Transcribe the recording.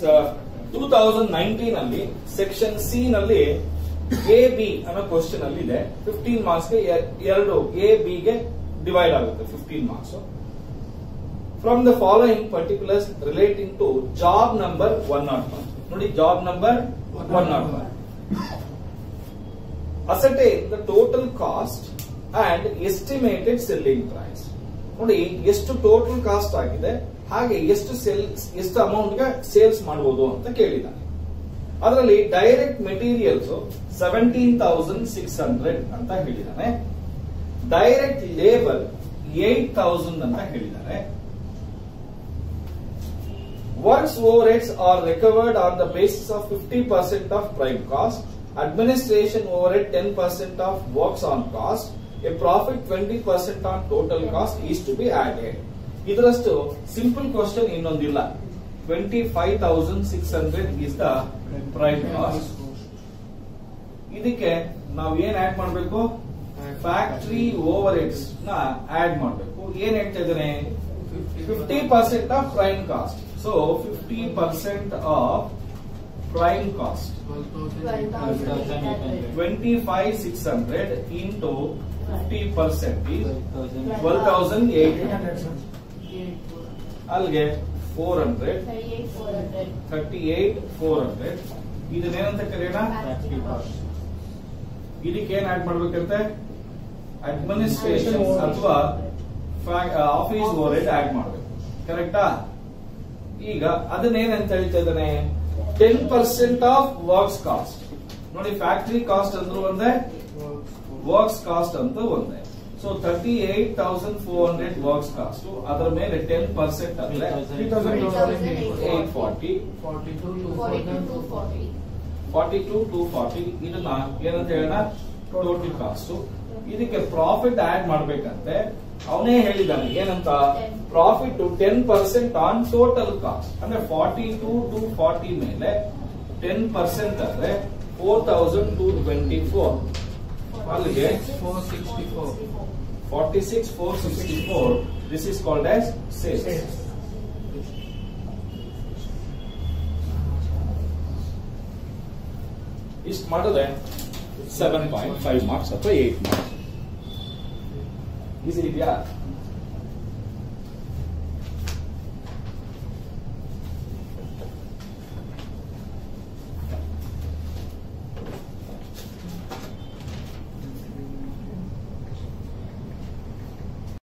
Two thousand nineteen ಅಲ್ಲಿ section C ನಲ್ಲಿ A B ಅನ್ನೋ ಕ್ವಶನ್ ಅಲ್ಲಿ ಇದೆ ಫಿಫ್ಟೀನ್ ಮಾರ್ಕ್ಸ್ ಗೆ ಎ- ಎರಡು ಎ ಬಿ ಗೆ ಡಿವೈಡ್ ಆಗುತ್ತೆ fifteen marks from the following particulars relating to job number one not one ನೋಡಿ job number one not one ascertain the total cost and estimated selling price ನೋಡಿ ಎಷ್ಟು total cost ಆಗಿದೆ ಹಾಗೆ ಎಷ್ಟು sales ಎಷ್ಟು amount ಗೆ sales ಮಾಡಬಹುದು ಅಂತ ಕೇಳಿದ್ದಾನೆ ಅದರಲ್ಲಿ direct materials seventeen thousand six hundred ಅಂತ ಹೇಳಿದ್ದಾನೆ ಡೈರೆಕ್ಟ್ ಲೇಬರ್ ಏಟ್ ತೌಸಂಡ್ ಅಂತ ಹೇಳಿದ್ದಾರೆ Works overheads are recovered on the basis of 50% of prime cost, administration overhead 10% of works on cost, a profit 20% on total cost is to be added. ಇದರಷ್ಟು simple question ಇನ್ನೊಂದಿಲ್ಲ twenty five thousand six hundred is the prime cost ಇದಕ್ಕೆ ನಾವು ಏನ್ add ಮಾಡಬೇಕು factory overheads ನ add ಮಾಡಬೇಕು ಏನ್ ಹೇಳ್ತಾ ಇದ್ದಾನೆ fifty percent of prime cost so fifty percent of prime cost twenty five six hundred into fifty percent twelve thousand eight ಅಲ್ಲಿಗೆ four hundred thirty eight four hundred ಇದನ್ನೇನಂತ ಕರೆಯೋಣ ಇದಕ್ಕೆ ಏನ್ ಆಡ್ ಮಾಡ್ಬೇಕಂತೆ ಅಡ್ಮಿನಿಸ್ಟ್ರೇಷನ್ ಅಥವಾ ಆಫೀಸ್ ಓವರ್ ಆಡ್ ಮಾಡ್ಬೇಕು ಕರೆಕ್ಟಾ ಈಗ ಅದನ್ನೇನಂತ ಹೇಳ್ತಾ ಇದ್ದಾನೆ ten percent of works cost ನೋಡಿ ಫ್ಯಾಕ್ಟರಿ ಕಾಸ್ಟ್ ಅಂದ್ರೂ ಒಂದೇ ವರ್ಕ್ಸ್ ಕಾಸ್ಟ್ ಅಂತ ಒಂದೇ so thirty eight thousand four hundred works cost ಅದರ ಮೇಲೆ ಟೆನ್ ಪರ್ಸೆಂಟ್ ಅಂದ್ರೆ eight forty forty two two forty ಇದನ್ನ ಏನಂತ ಹೇಳೋಣ ಟೋಟಲ್ ಕಾಸ್ಟ್ ಇದಕ್ಕೆ ಪ್ರಾಫಿಟ್ ಆಡ್ ಮಾಡ್ಬೇಕಂತೆ ಅವನೇ ಹೇಳಿದ್ದಾನೆ ಏನಂತ profit ten percent on total cost ಅಂದ್ರೆ ಫಾರ್ಟಿ ಟು ಟು ಫಾರ್ಟಿ ಮೇಲೆ ಟೆನ್ ಪರ್ಸೆಂಟ್ ಅಂದ್ರೆ four thousand two twenty four ಅಲ್ಲಿಗೆ forty six four sixty four this is called as sales ಇಷ್ಟು ಮಾಡಿದ್ರೆ ಸೆವೆನ್ ಪಾಯಿಂಟ್ ಫೈವ್ ಮಾರ್ಕ್ಸ್ ಅಥವಾ eight marks easy ಇದೆಯಾ